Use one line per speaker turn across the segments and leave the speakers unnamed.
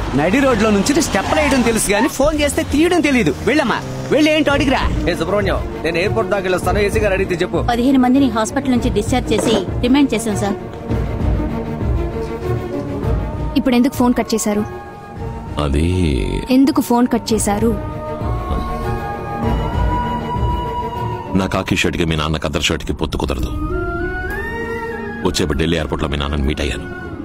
నడి రోడ్ లో నుంచి స్టెప్ వేయడం తెలుసు కానీ ఫోన్ చేస్తే తీయడం తెలియదు వెళ్ళమ్మా వెళ్ళి ఏంటో అడిగిరా
ఏ సుబ్రహ్మణ్యం నేను ఎయిర్పోర్ట్ దాకా వెళ్ళొస్తాను ఏసీ గారు అడిగితే చెప్పు
పదిహేను మందిని హాస్పిటల్ నుంచి డిశ్చార్జ్ చేసి రిమైండ్ చేశాం సార్
ఇప్పుడు ఎందుకు ఫోన్ కట్ చేశారు
అది
ఎందుకు ఫోన్ కట్ చేశారు
నా కాకి షర్ట్ కి మీ నాన్న కద్దర్ షర్ట్ కి పొత్తు కుదరదు వచ్చేప్పుడు ఢిల్లీ ఎయిర్పోర్ట్ లో మీ నాన్నని మీట్ అయ్యాను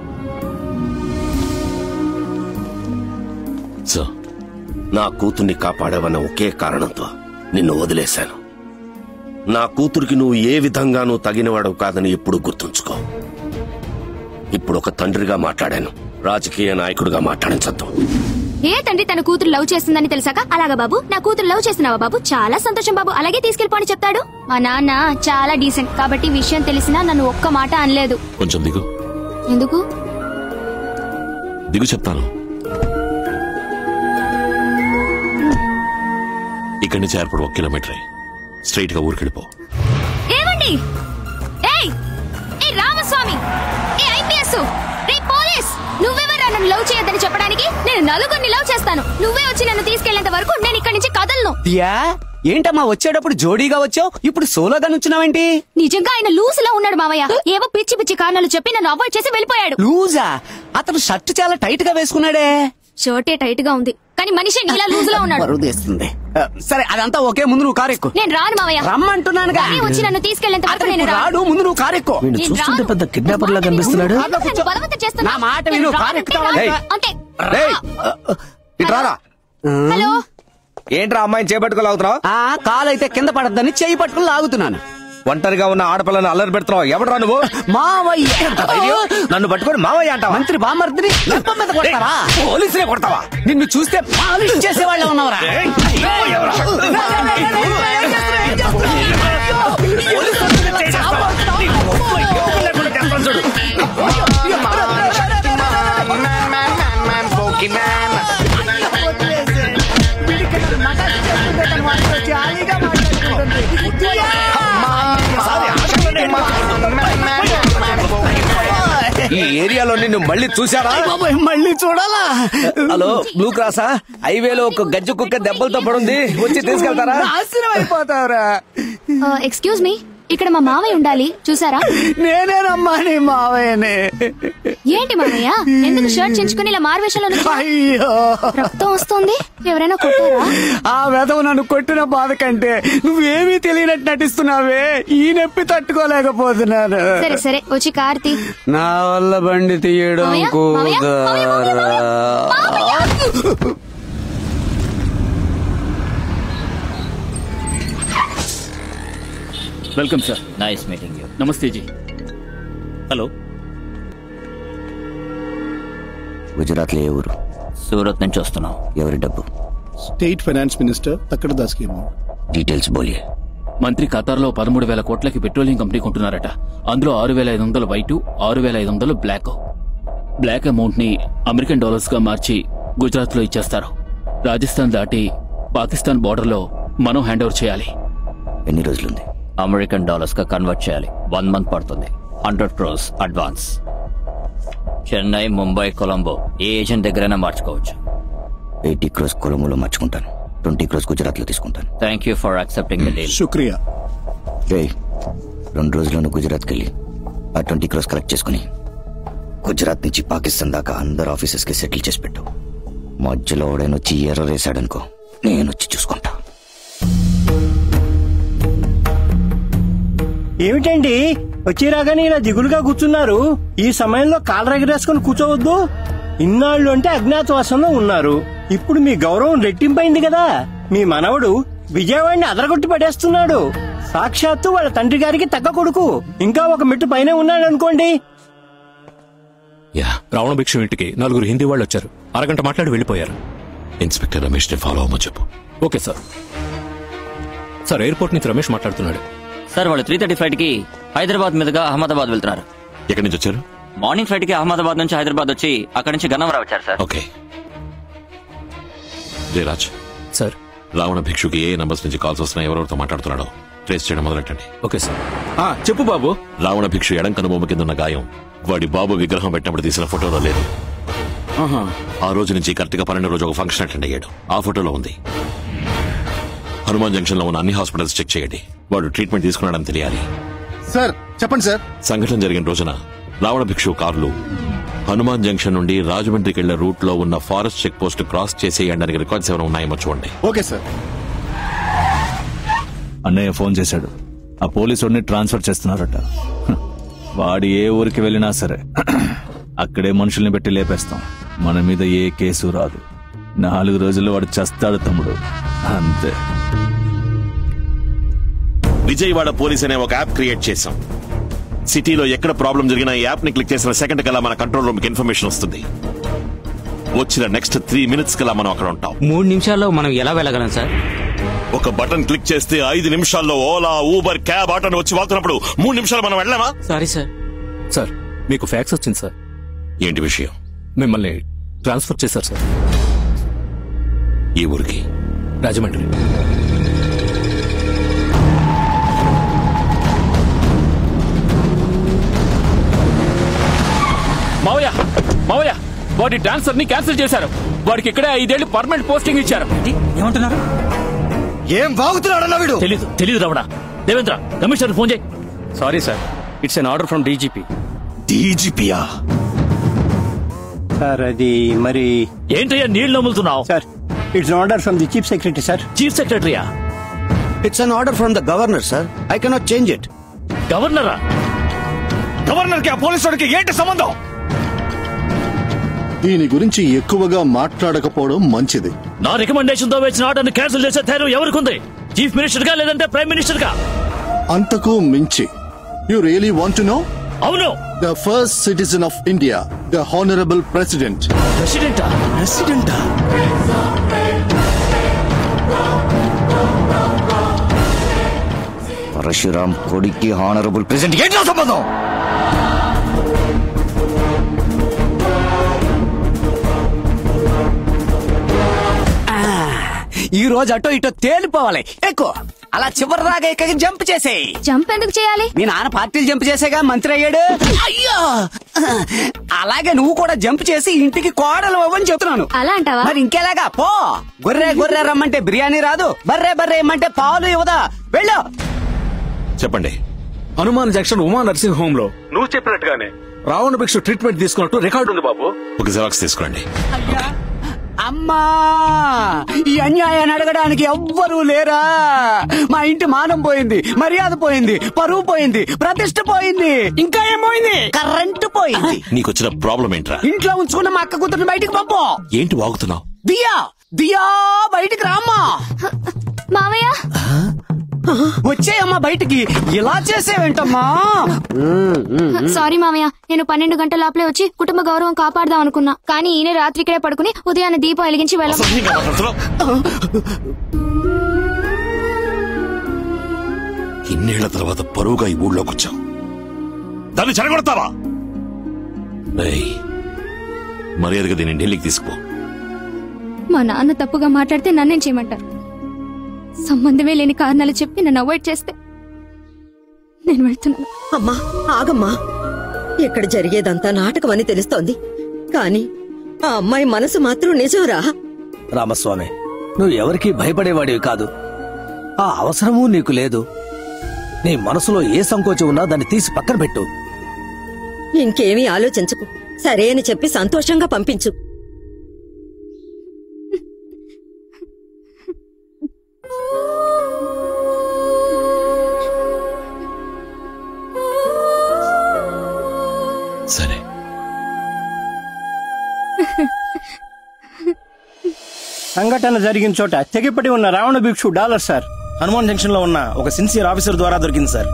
సార్
నా కూతుర్ని కాపాడావన్న ఒకే కారణంతో నిన్ను వదిలేశాను నా కూతురికి నువ్వు ఏ విధంగానూ తగినవాడవు కాదని ఎప్పుడు గుర్తుంచుకో ఇప్పుడు ఒక తండ్రిగా మాట్లాడాను రాజకీయ నాయకుడిగా మాట్లాడించద్దు
ఏ తండ్రి తన కూతురు లవ్ చేస్తుందని తెలిసాక అలాగా బాబు నా కూతురు లవ్ చేస్తున్నావా బాబు చాలా సంతోషం బాబు అలాగే తీసుకెళ్ళిపోని చెప్తాడు మా నాన్న చాలా డీసెంట్ కాబట్టి విషయం తెలిసినా నన్ను ఒక్క మాట అనలేదు
కొంచెం దిగు
ఎందుకు
దిగు చెప్తాను ఇక్కడి నుంచి ఎయిర్పోర్ట్ ఒక కిలోమీటర్ స్ట్రైట్ గా ఊరికెళ్ళిపో
ఏమండి ఏయ్ ఏ రామస్వామి ఏ ఐపీఎస్ రే పోలీస్ నువ్వెవరా నన్ను లవ్ చేయొద్దని చెప్పడానికి నేను నలుగురిని లవ్ చేస్తాను నువ్వే వచ్చి నన్ను తీసుకెళ్లేంత వరకు నేను ఇక్కడి నుంచి కదలను
దియా ఏంటమ్మా వచ్చేటప్పుడు జోడీగా వచ్చావు ఇప్పుడు సోలోగా నుంచున్నావేంటి
నిజంగా ఆయన లూస్ లో ఉన్నాడు మావయ్య ఏవో పిచ్చి పిచ్చి కారణాలు చెప్పి నన్ను అవాయిడ్ చేసి వెళ్ళిపోయాడు
లూజా అతను షర్ట్ చాలా టైట్ గా వేసుకున్నాడే
షర్టే టైట్ గా ఉంది కానీ మనిషి నీలా లూజ్ లో ఉన్నాడు
బరువు తీస్తుంది ఆ, సరే అదంతా ఒకే ముందు నువ్వు కారు ఎక్కు
నేను రాను మావయ్య
రమ్మంటున్నానుగా
కానీ వచ్చి నన్ను తీసుకెళ్లేంత వరకు
అతను
నేను
ఇప్పుడు
రాను
రాడు ముందు నువ్వు కారు ఎక్కు
వీడిని
నేను
చూస్తుంటే
రాను.
పెద్ద కిడ్నాపర్ లా కనిపిస్తున్నాడు
కార్లో కూర్చో.
నన్ను బలవంతం చేస్తున్నావు.
నా మాట
నేను
విను,
రాను
కారు
అంటే
ఎక్కుతావా?
రాను.
ఏయ్.
అంటే
రేయ్, ఇటు రారా
హలో
ఏంట్రా అమ్మాయిని చేపట్టుకోలాగుతున్నావు
ఆ కాలు అయితే కింద పడద్దని చెయ్యి పట్టుకుని లాగుతున్నాను
ఒంటరిగా ఉన్న ఆడపిల్లను అల్లరి పెడుతున్నావు ఎవడరా నువ్వు
మావయ్య
ధైర్యం? నన్ను పట్టుకొని మావయ్య అంటావా
మంత్రి బామర్దిని లంప మీద కొడతావా
పోలీసులే కొడతావా
నిన్ను చూస్తే పాలిష్ చేసేవాళ్ళ ఉన్నవరా
ఈ ఏరియాలో నిన్ను మళ్ళీ చూసారా
బాబోయ్, మళ్ళీ చూడాలా
హలో బ్లూ క్రాసా హైవేలో ఒక గజ్జు కుక్క దెబ్బలతో పడుంది వచ్చి తీసుకెళ్తారా
నాశనం అయిపోతావురా
ఎక్స్క్యూజ్ మీ ఇక్కడ మా మావయ్య ఉండాలి చూసారా
నేనేనమ్మా నీ మావయ్యనే
ఏంటి మావయ్య ఎందుకు షర్ట్ చించుకుని ఇలా మారువేషంలో నుంచో
అయ్యో
రక్తం వస్తుంది ఎవరైనా కొట్టారా
ఆ వెధవ నన్ను కొట్టిన బాధ కంటే నువ్వేమీ తెలియనట్టు నటిస్తున్నావే ఈ నొప్పి తట్టుకోలేకపోతున్నాను
సరే సరే వచ్చి కార్తీ
నా వల్ల బండి తీయడం
మావయ్య, మావయ్య, మావయ్య, మావయ్య,
కుదరదా
welcome sir
nice meeting you
నమస్తే జీ
హలో
గుజరాత్ లో ఏ ఊరు
సూరత్ నుంచి వస్తున్నాం
ఎవరి డబ్బు
స్టేట్ ఫైనాన్స్ మినిస్టర్ తక్కడ దాస్ కి అమౌంట్
డీటెయిల్స్ బోలియే
మంత్రి ఖతార్లో పదమూడు వేల కోట్లకి పెట్రోలియం కంపెనీ కొంటున్నారట అందులో ఆరు వేల ఐదు వందలు వైట్ ఆరు వేల ఐదు వందలు బ్లాక్ బ్లాక్ అమౌంట్ ని అమెరికన్ డాలర్స్ గా మార్చి గుజరాత్ లో ఇచ్చేస్తారు రాజస్థాన్ దాటి పాకిస్తాన్ బార్డర్ లో మనం హ్యాండ్ ఓవర్ చేయాలి
ఎన్ని రోజులుంది
అమెరికన్ డాలర్స్ గా కన్వర్ట్ చేయాలి వన్ మంత్ పడుతుంది హండ్రెడ్ క్రోస్ అడ్వాన్స్ చెన్నై ముంబై కొలంబో ఏ ఏజెంట్ దగ్గరైనా మార్చుకోవచ్చు
ఎయిటీ క్రోస్ కొలములో మార్చుకుంటాను ట్వంటీ క్రోస్ గుజరాత్ లో తీసుకుంటాను
thank you for accepting the deal
శుక్రియా
రే రెండు రోజుల్లోనూ గుజరాత్కి వెళ్ళి ఆ ట్వంటీ క్రోస్ కలెక్ట్ చేసుకుని గుజరాత్ నుంచి పాకిస్తాన్ దాకా అందరు ఆఫీసెస్ కి సెటిల్ చేసి పెట్టు మధ్యలో ఎవడైనా వచ్చి ఎర్ర వేసాడనుకో నేను వచ్చి చూసుకుంటా
ఏమిటండి వచ్చి రాగానే ఇలా దిగులుగా కూర్చున్నారు ఈ సమయంలో కాళ్ళ ఎగరేసుకుని కూర్చోవద్దు ఇన్నాళ్ళు అంటే అజ్ఞాతవాసంలో ఉన్నారు ఇప్పుడు మీ గౌరవం రెట్టింపైంది కదా మీ మనవడు విజయవాడిని అదరగొట్టి పడేస్తున్నాడు సాక్షాత్తు వాళ్ళ తండ్రి గారికి తగ్గ కొడుకు ఇంకా ఒక మెట్టు పైన ఉన్నాడు అనుకోండి
యా
రావణ భిక్షు ఇంటికి నలుగురు హిందీ వాళ్ళు వచ్చారు అరగంట మాట్లాడి వెళ్ళిపోయారు
ఇన్స్పెక్టర్ రమేష్ ని ఫాలో అవ్వమని చెప్పు
ఓకే సార్ సార్ ఎయిర్పోర్ట్ నుంచి రమేష్ మాట్లాడుతున్నాడు
సార్ వాళ్ళు త్రీ థర్టీ ఫ్లైట్ కి హైదరాబాద్ మీదుగా అహ్మదాబాద్ వెళ్తున్నారు
ఎక్కడి నుంచి వచ్చారు
మార్నింగ్ ఫ్లైట్ కి అహ్మదాబాద్ నుంచి హైదరాబాద్ వచ్చి అక్కడి నుంచి గన్నవరం వచ్చారు sir
okay Jayaraj
sir
Ravana భిక్షుకి ఏ నంబర్స్ నుంచి కాల్స్ వస్తున్నాయి ఎవరెవరితో మాట్లాడుతున్నాడో ట్రేస్ చేయడం మొదలెట్టండి
ఓకే సార్
చెప్పు బాబు
రావణ భిక్షు ఎడం కనుబొమ్మ కింద ఉన్న గాయం వాడి బాబు విగ్రహం పెట్టినప్పుడు తీసిన ఫోటోలో లేదు ఆ రోజు నుంచి కరెక్ట్ గా పన్నెండు రోజు ఒక ఫంక్షన్ అటెండ్ అయ్యాడు ఆ ఫోటోలో ఉంది హనుమాన్ జంక్షన్ లో ఉన్న అన్ని హాస్పిటల్స్ చెక్ చేయండి వాడు ట్రీట్మెంట్ తీసుకున్నాడని తెలియాలి
సార్ చెప్పండి సార్
సంఘటన జరిగిన రోజున రావణ భిక్షు కార్లు హనుమాన్ జంక్షన్ నుండి రాజమండ్రికి వెళ్లే రూట్ లో ఉన్న ఫారెస్ట్ చెక్ పోస్ట్ క్రాస్ చేసేయడానికి రికార్డ్స్ ఏమైనా ఉన్నాయేమో చూడండి
ఓకే సార్
అన్నయ్య ఫోన్ చేశాడు ఆ పోలీసుడిని ట్రాన్స్ఫర్ చేస్తున్నారట హ, వాడు ఏ ఊరికి వెళ్ళినా సరే అక్కడే మనుషుల్ని పెట్టి లేపేస్తాం మన మీద ఏ కేసు రాదు నాలుగు రోజుల్లో వాడు చస్తాడు తమ్ముడు అంతే
విజయవాడ పోలీస్ అనే ఒక యాప్ క్రియేట్ చేశాం సిటీలో ఎక్కడ ప్రాబ్లం జరిగినా ఈ యాప్ ని క్లిక్ చేసిన సెకండ్ కల్లా మన కంట్రోల్ రూమ్ కి ఇన్ఫర్మేషన్ వస్తుంది వచ్చిన నెక్స్ట్ త్రీ మినిట్స్ కల్లా మనం అక్కడ ఉంటాం
మూడు నిమిషాల్లో మనం ఎలా వెళ్ళగలం సార్
ఒక బటన్ క్లిక్ చేస్తే ఐదు నిమిషాల్లో ఓలా ఊబర్ క్యాబ్ ఆటో అని వచ్చి వాళ్తున్నప్పుడు మూడు నిమిషాలు మనం వెళ్ళామా
సారీ సార్
సార్ మీకు ఫ్యాక్స్ వచ్చింది సార్
ఏంటి విషయం
మిమ్మల్ని ట్రాన్స్ఫర్ చేశారు సార్
ఈ ఊరికి
రాజమండ్రి
మావయ్య మావయ్య వాడి ట్రాన్స్ఫర్ ని క్యాన్సిల్ చేశారు వాడికి ఇక్కడే ఐదేళ్లు పర్మనెంట్ పోస్టింగ్ ఇచ్చారు
ఏమంటున్నారు
ఏం బాగుతున్నాడన్నా వీడు
తెలీదు తెలీదు రమణ దేవేంద్ర కమిషనర్ ఫోన్ చేయి
sorry sir it's an order from DGP
డీజీపీయా
సార్ అది మరి
ఏంటయ్యా నీళ్లు నమ్ములుతున్నావు
sir it's order from the chief secretary sir
chief సెక్రటరీయా
it's an order from the governor sir I cannot change it
గవర్నరా
గవర్నర్ కి ఆ పోలీసు వాడికి ఏంటి సంబంధం
దీని గురించి ఎక్కువగా మాట్లాడకపోవడం మంచిది
నా రికమెండేషన్ తో వేసిన ఆర్డర్ ని క్యాన్సిల్ చేసే ధైర్యం ఎవరికుంది చీఫ్ మినిస్టర్ గా లేదంటే ప్రైమ్ మినిస్టర్ గా
అంతకు మించి you really want to know
అవును
the first citizen of India the honourable president
ప్రెసిడెంటా
ప్రెసిడెంటా పరశురాం కొడుక్కి హానరబుల్ ప్రెసిడెంట్ ఏంటో సంబంధం
ఈ రోజు అటో ఇటో తేలిపోవాలి ఎక్కువ అలా చివరి దాకా ఎక్కడికి జంప్ చేసేయి
జంప్ ఎందుకు చేయాలి
మీ నాన్న పార్టీలు జంప్ చేసేగా మంత్రి అయ్యాడు అయ్యో అలాగే నువ్వు కూడా జంప్ చేసి ఇంటికి కోడలు అవ్వని చెప్తున్నాను
అలా అంటావా
మరి ఇంకెలాగా పో గొర్రె గొర్రె రమ్మంటే బిర్యానీ రాదు బర్రె బర్రె ఇమ్మంటే పాలు ఇవ్వదా వెళ్ళు
చెప్పండి
Hanuman junction Uma nursing home లో నువ్వు చెప్పినట్టుగానే రావణ భిక్షు ట్రీట్మెంట్ తీసుకున్నట్టు రికార్డు ఉంది బాబు
ఒక జిరాక్స్ తీసుకురండి
అమ్మా ఈ అన్యాయాన్ని అడగడానికి ఎవ్వరూ లేరా మా ఇంటి మానం పోయింది మర్యాద పోయింది పరువు పోయింది ప్రతిష్ట పోయింది ఇంకా ఏం పోయింది కరెంటు పోయింది
నీకు వచ్చిన ప్రాబ్లం ఏంట్రా
ఇంట్లో ఉంచుకున్న మా అక్క కూతురు బయటికి పంపు
ఏంటి వాగుతున్నావు
దియా దియా బయటికి రామ్మా
మావయ్య
వచ్చేయమ్మా బయటికి ఇలా చేసేవేంటమ్మా
సారీ మావయ్య నేను పన్నెండు గంటల లోపలే వచ్చి కుటుంబ గౌరవం కాపాడదాం అనుకున్నా కానీ ఈయన రాత్రి ఇక్కడే పడుకుని ఉదయాన్నే దీపం వెలిగించి వెళ్ళ
అసహ్యంగా మాట్లాడుతున్నావు. ఇన్నేళ్ల తర్వాత పరువుగా ఈ ఊళ్ళోకి వచ్చావు దాన్ని చెడగొడతావా రేయ్, మర్యాదగా దీన్ని ఢిల్లీకి తీసుకుపో
మా నాన్న తప్పుగా మాట్లాడితే నన్నేం చేయమంటారు సంబంధమే లేని కారణాలు చెప్పి నన్ను అవాయిడ్ చేస్తే నేను వెళ్తున్నాను
అమ్మా ఆగమ్మా ఇక్కడ జరిగేదంతా నాటకం అని తెలుస్తోంది కాని ఆ అమ్మాయి మనసు మాత్రం నిజంరా
రామస్వామి నువ్వు ఎవరికీ భయపడేవాడివి కాదు ఆ అవసరమూ నీకు లేదు నీ మనసులో ఏ సంకోచం ఉన్నా దాన్ని తీసి పక్కన పెట్టు
ఇంకేమీ ఆలోచించకు సరే అని చెప్పి సంతోషంగా పంపించు
సరే
సంఘటన జరిగిన చోట తెగిపడి ఉన్న Ravana Bhikshu dollar sir
Hanuman junction లో ఉన్న ఒక సిన్సియర్ ఆఫీసర్ ద్వారా దొరికింది సార్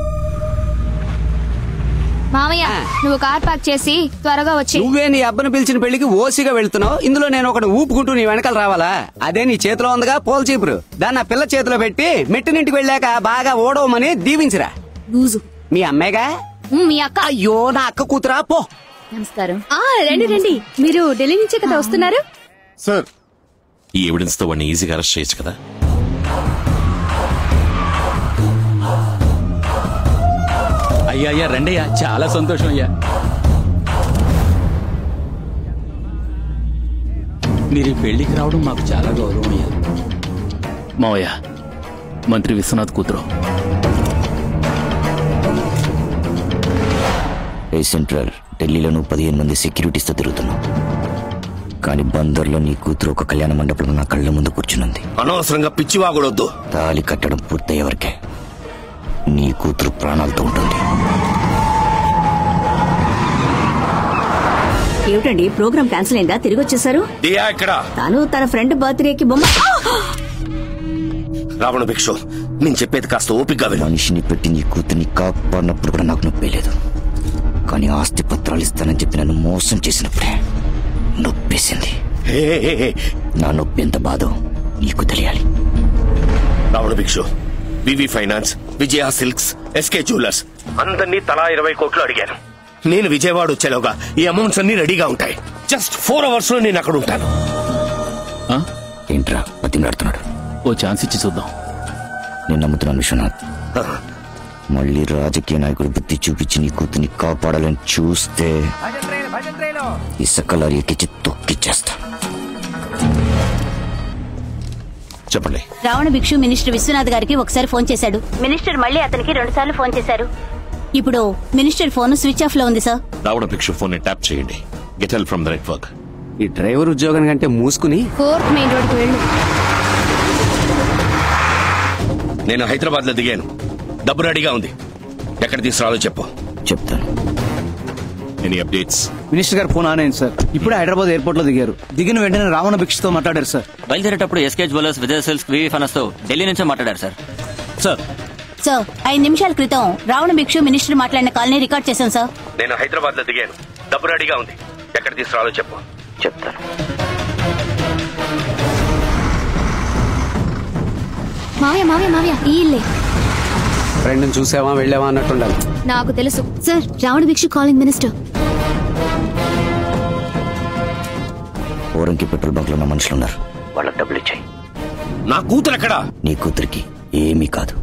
మావయ్య నువ్వు కార్ పార్క్ చేసి త్వరగా వచ్చి
నువ్వే నీ అబ్బను పిలిచిన పెళ్లికి ఓసిగా వెళ్తున్నావు ఇందులో నేను ఒకటి ఊపుకుంటూ నీ వెనకాల రావాలా అదే నీ చేతిలో ఉందిగా పోల్ చీపురు దాన్ని ఆ పిల్ల చేతిలో పెట్టి మెట్టినింటికి వెళ్ళాక బాగా ఓడవమని దీవించిరా
లూజు
మీ అమ్మాయిగా
మీ అక్క
అయ్యో నా అక్క కూతురా పో
నమస్కారం
రండి రండి మీరు ఢిల్లీ నుంచే కదా వస్తున్నారు
సార్
ఈ ఎవిడెన్స్ తో వాడిని ఈజీగా అరెస్ట్ చేయొచ్చు కదా
అయ్యా అయ్యా రండయ్యా చాలా సంతోషం అయ్యా
మీరు ఈ పెళ్లికి రావడం మాకు చాలా గౌరవం అయ్యా
మావయ్య మంత్రి విశ్వనాథ్ కూతురు
ఏ సెంట్రల్ ఢిల్లీలో నువ్వు పదిహేను మంది సెక్యూరిటీస్తో తిరుగుతున్నావు కానీ బందర్లో నీ కూతురు ఒక కళ్యాణ మండపంలో నా కళ్ళ ముందు కూర్చునుంది
అనవసరంగా పిచ్చివాగుడొద్దు
తాలి కట్టడం పూర్తయ్యే వరకే నీ కూతురు ప్రాణాలతో ఉంటుంది
ఏమిటండి ప్రోగ్రామ్ క్యాన్సిల్ అయిందా తిరిగి వచ్చేసారు
దియా ఇక్కడ
తాను తన ఫ్రెండ్ బర్త్డేకి బొమ్మ
రావణ భిక్షు నేను చెప్పేది కాస్త ఓపిగ్గా విను
మనిషిని పెట్టి నీ కూతుర్ని కాపాడినప్పుడు కూడా నాకు నొప్పి లేదు కానీ ఆస్తి పత్రాలు ఇస్తానని చెప్పి నన్ను మోసం చేసినప్పుడే నొప్పేసింది
హే, హే, హే.
నా నొప్పి ఎంత బాధో నీకు తెలియాలి
Ravana Bhikshu VV finance Vijaya silks SK jewellers అందరినీ తలా ఇరవై కోట్లు అడిగాను నేను విజయవాడ వచ్చేలోగా ఈ అమౌంట్స్ అన్ని రెడీగా ఉంటాయి జస్ట్ ఫోర్ అవర్స్ లో నేను అక్కడ ఉంటాను
ఏంట్రా బతిమలాడుతున్నాడు
ఓ ఛాన్స్ ఇచ్చి చూద్దాం
నేను నమ్ముతున్నాను విశ్వనాథ్ మళ్ళీ రాజకీయ నాయకుడు బుద్ధి చూపించి నీ కూతుర్ని కాపాడాలని చూస్తే ఇసుక లారీ ఎక్కించి తొక్కిచ్చేస్తా
చెప్పండి
రావణ భిక్షు మినిస్టర్ విశ్వనాథ్ గారికి ఒకసారి ఫోన్ చేశాడు మినిస్టర్ మళ్ళీ అతనికి రెండు సార్లు ఫోన్ చేశారు ఇప్పుడు మినిస్టర్ ఫోన్ స్విచ్ ఆఫ్ లో ఉంది సార్
రావణ భిక్షు ఫోన్ ని ట్యాప్ చేయండి get help from the network
ఈ డ్రైవర్ ఉద్యోగం కంటే మూసుకుని
ఫోర్త్ మెయిన్ రోడ్ కు వెళ్ళు
నేను హైదరాబాద్ లో దిగాను డబ్బు రెడీగా ఉంది ఎక్కడ తీసుకురాలో చెప్పు
చెప్తాను
ఎనీ అప్డేట్స్
మినిస్టర్ గారు ఫోన్ ఆన్ అయింది సార్ ఇప్పుడే హైదరాబాద్ ఎయిర్పోర్ట్ లో దిగారు దిగిన వెంటనే రావణ భిక్షతో మాట్లాడారు సార్
బయలుదేరేటప్పుడు SK jewellers Vijay silks VV finance తో ఢిల్లీ నుంచే మాట్లాడారు సార్
సార్
సార్ ఐదు నిమిషాల క్రితం రావణ భిక్షు మినిస్టర్ మాట్లాడిన కాల్ని రికార్డ్ చేశాం సార్
నేను హైదరాబాద్ లో దిగాను డబ్బు రెడీగా ఉంది ఎక్కడ తీసుకురాలో చెప్పు
చెప్తాను
మావయ్య మావయ్య మావయ్య ఈ ఇల్లే
ఫ్రెండ్ చూసావా వెళ్ళావా అన్నట్టు ఉండాలి
నాకు తెలుసు sir Ravana Bhikshu calling minister
Oranki petrol bunk లో ఉన్న మనుషులు ఉన్నారు వాళ్ళకి డబ్బులు ఇచ్చాయి
నా కూతురు ఎక్కడా
నీ కూతురికి ఏమీ కాదు